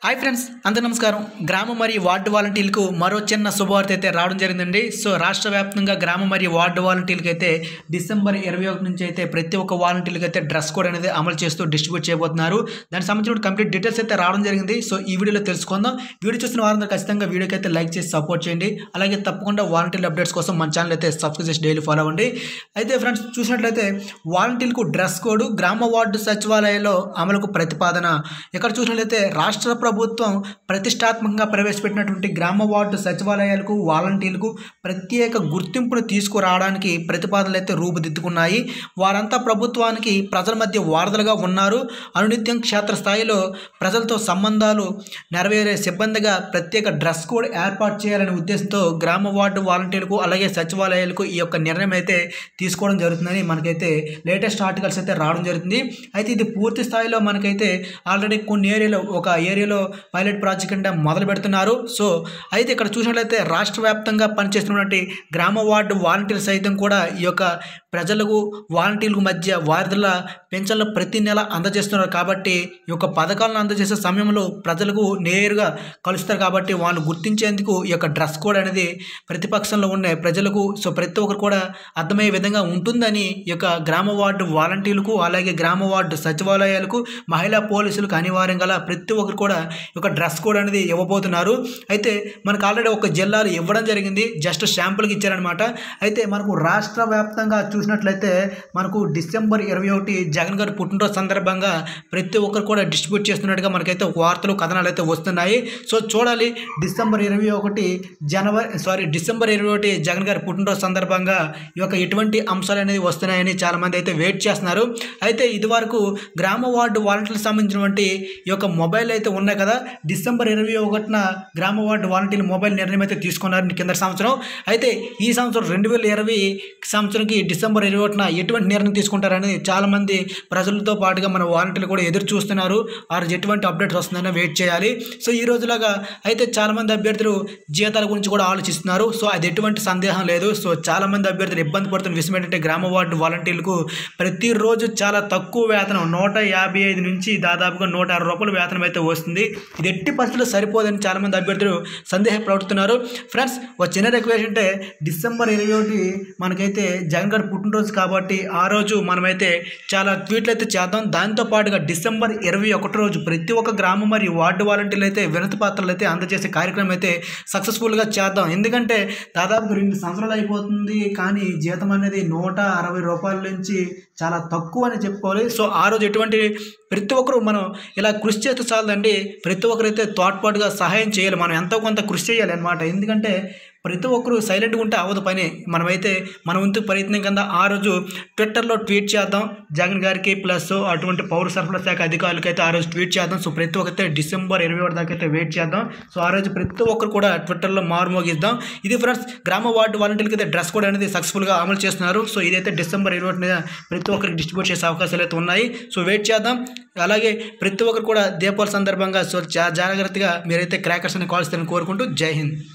hi friends అందరూ నమస్కారం గ్రామ మరియు వార్డు వాలంటీర్లకు మరో చిన్న శుభవార్త అయితే రావడం జరిగిందండి సో రాష్ట్ర వ్యాప్తంగా గ్రామ మరియు వార్డు వాలంటీర్లకు అయితే డిసెంబర్ ఇరవై ఒకటి నుంచి అయితే ప్రతి ఒక్క వాలంటీర్లకు అయితే డ్రెస్ కోడ్ అనేది అమలు చేస్తూ డిస్ట్రిబ్యూట్ చేయబోతున్నారు దానికి సంబంధించిన కంప్లీట్ డీటెయిల్స్ అయితే రావడం జరిగింది సో ఈ వీడియోలో తెలుసుకుందాం వీడియో చూసిన వారందరూ ఖచ్చితంగా వీడియోకి అయితే లైక్ చేసి సపోర్ట్ చేయండి అలాగే తప్పకుండా వాలంటీర్ అప్డేట్స్ కోసం మన ఛానల్ అయితే సబ్స్క్రైబ్ చేసి డైలీ ఫాలో అవ్వండి అయితే ఫ్రెండ్స్ చూసినట్లయితే వాలంటీర్లకు డ్రెస్ కోడ్ గ్రామ వార్డు సచివాలయంలో అమలుకు ప్రతిపాదన ఇక్కడ చూసినట్లయితే రాష్ట్ర ప్రభుత్వం ప్రతిష్టాత్మకంగా ప్రవేశపెట్టినటువంటి గ్రామ వార్డు సచివాలయాలకు వాలంటీర్లకు ప్రత్యేక గుర్తింపును తీసుకురావడానికి ప్రతిపాదనలు అయితే రూపుదిద్దుకున్నాయి వారంతా ప్రభుత్వానికి ప్రజల మధ్య వారధులుగా ఉన్నారు అనునిత్యం క్షేత్రస్థాయిలో ప్రజలతో సంబంధాలు నెరవేరే సిబ్బందిగా ప్రత్యేక డ్రెస్ కోడ్ ఏర్పాటు చేయాలనే ఉద్దేశంతో గ్రామ వార్డు వాలంటీర్లకు అలాగే సచివాలయాలకు ఈ యొక్క నిర్ణయం అయితే తీసుకోవడం జరుగుతుందని మనకైతే లేటెస్ట్ ఆర్టికల్స్ అయితే రావడం జరుగుతుంది అయితే ఇది పూర్తి స్థాయిలో మనకైతే ఆల్రెడీ కొన్ని ఏరియాలో ఒక ఏరియాలో పైలట్ ప్రాజెక్ట్ కింద మొదలు పెడుతున్నారు సో అయితే ఇక్కడ చూసినట్లయితే రాష్ట్ర వ్యాప్తంగా పనిచేస్తున్నటువంటి గ్రామ వార్డు వాలంటీర్ సైతం కూడా ఈ యొక్క ప్రజలకు వాలంటీర్లకు మధ్య వారిల పెన్షన్లు ప్రతి నెల అందజేస్తున్నారు కాబట్టి ఈ యొక్క పథకాలను అందజేసే సమయంలో ప్రజలకు నేరుగా కలుస్తారు కాబట్టి వాళ్ళు గుర్తించేందుకు ఈ యొక్క డ్రెస్ కోడ్ అనేది ప్రతిపక్షంలో ఉన్న ప్రజలకు సో ప్రతి ఒక్కరు కూడా అర్థమయ్యే విధంగా ఉంటుందని ఈ యొక్క గ్రామ వార్డు వాలంటీర్లకు అలాగే గ్రామ వార్డు సచివాలయాలకు మహిళా పోలీసులకు అనివార్యం గల ప్రతి ఒక్కరు కూడా ఈ యొక్క డ్రెస్ కోడ్ అనేది ఇవ్వబోతున్నారు అయితే మనకు ఆల్రెడీ ఒక జిల్లాలు ఇవ్వడం జరిగింది జస్ట్ శాంపుల్కి ఇచ్చారనమాట అయితే మనకు రాష్ట్ర వ్యాప్తంగా చూసినట్లయితే మనకు డిసెంబర్ ఇరవై ఒకటి జగన్ గారి పుట్టినరోజు సందర్భంగా ప్రతి ఒక్కరు కూడా డిస్ట్రిబ్యూట్ చేస్తున్నట్టుగా మనకైతే వార్తలు కథనాలు అయితే వస్తున్నాయి సో చూడాలి డిసెంబర్ ఇరవై ఒకటి జనవరి సారీ డిసెంబర్ ఇరవై ఒకటి జగన్ గారి పుట్టినరోజు సందర్భంగా ఈ యొక్క ఎటువంటి అంశాలు అనేది వస్తున్నాయని చాలామంది అయితే వెయిట్ చేస్తున్నారు అయితే ఇదివరకు గ్రామ వార్డు వాలంటీర్లకు సంబంధించినటువంటి ఈ యొక్క మొబైల్ అయితే ఉన్నాయి కదా డిసెంబర్ ఇరవై ఒకటిన గ్రామ వార్డు వాలంటీర్ల మొబైల్ నిర్ణయం అయితే తీసుకున్నారు కింద సంవత్సరం అయితే ఈ సంవత్సరం రెండు వేల ఇరవై సంవత్సరంకి డిసెంబర్ ఇరవై ఒకటిన ఎటువంటి నిర్ణయం తీసుకుంటారనేది చాలామంది ప్రజలతో పాటుగా మన వాలంటీర్లు కూడా ఎదురు చూస్తున్నారు వారు ఎటువంటి అప్డేట్స్ వస్తుందని వెయిట్ చేయాలి సో ఈ రోజులాగా అయితే చాలామంది అభ్యర్థులు జీతాల గురించి కూడా ఆలోచిస్తున్నారు సో అది ఎటువంటి సందేహం లేదు సో చాలామంది అభ్యర్థులు ఇబ్బంది పడుతున్న విషయం ఏంటంటే గ్రామ వార్డు వాలంటీర్లకు ప్రతిరోజు చాలా తక్కువ వేతనం నూట యాభై ఐదు నుంచి దాదాపుగా నూట అరవై రూపాయల వేతనం అయితే వస్తుంది ఇది ఎట్టి పరిస్థితుల్లో సరిపోదని చాలామంది అభ్యర్థులు సందేహపడుతున్నారు ఫ్రెండ్స్ ఒక చిన్న రిక్వెస్ట్ అంటే డిసెంబర్ ఇరవై ఒకటి మనకైతే జగన్ గారి పుట్టినరోజు కాబట్టి ఆ రోజు మనమైతే చాలా ట్వీట్లు అయితే చేద్దాం దాంతో పాటుగా డిసెంబర్ ఇరవై ఒకటి రోజు ప్రతి ఒక్క గ్రామం మరియు వార్డు వాలంటీర్లు అయితే వినతి పాత్రలు అయితే అందజేసే కార్యక్రమం అయితే సక్సెస్ఫుల్గా చేద్దాం ఎందుకంటే దాదాపు రెండు సంవత్సరాలు అయిపోతుంది కానీ జీతం అనేది నూట అరవై రూపాయల నుంచి చాలా తక్కువ అని చెప్పుకోవాలి సో ఆ రోజు ఎటువంటి ప్రతి ఒక్కరు మనం ఇలా కృషి చేస్తే చాలదండి ప్రతి ఒక్కరైతే తోడ్పాటుగా సహాయం చేయాలి మనం ఎంతో కొంత కృషి చేయాలి అనమాట ఎందుకంటే ప్రతి ఒక్కరు సైలెంట్గా ఉంటే అవ్వదు పని మనమైతే మన వంతు ప్రయత్నం కింద ఆ రోజు ట్విట్టర్లో ట్వీట్ చేద్దాం జగన్ గారికి ప్లస్ అటువంటి పౌర సరఫరా శాఖ అధికారులకి అయితే ఆ రోజు ట్వీట్ చేద్దాం సో ప్రతి ఒక్కరైతే డిసెంబర్ ఇరవై ఒకటి దాకా అయితే వెయిట్ చేద్దాం సో ఆ రోజు ప్రతి ఒక్కరు కూడా ట్విట్టర్లో మారుమోగిద్దాం ఇది ఫ్రెండ్స్ గ్రామ వార్డు వాలంటీర్లకి అయితే డ్రెస్ కోడ్ అనేది సక్సెస్ఫుల్గా అమలు చేస్తున్నారు సో ఇదైతే డిసెంబర్ ఇరవై ఒకటిన ప్రతి ఒక్కరికి డిస్ట్రిబ్యూట్ చేసే అవకాశాలు అయితే ఉన్నాయి సో వెయిట్ చేద్దాం అలాగే ప్రతి ఒక్కరు కూడా దీపావళి సందర్భంగా సో జా- జాగ్రత్తగా మీరైతే క్రాకర్స్ అని కాల్స్తారని కోరుకుంటూ జై హింద్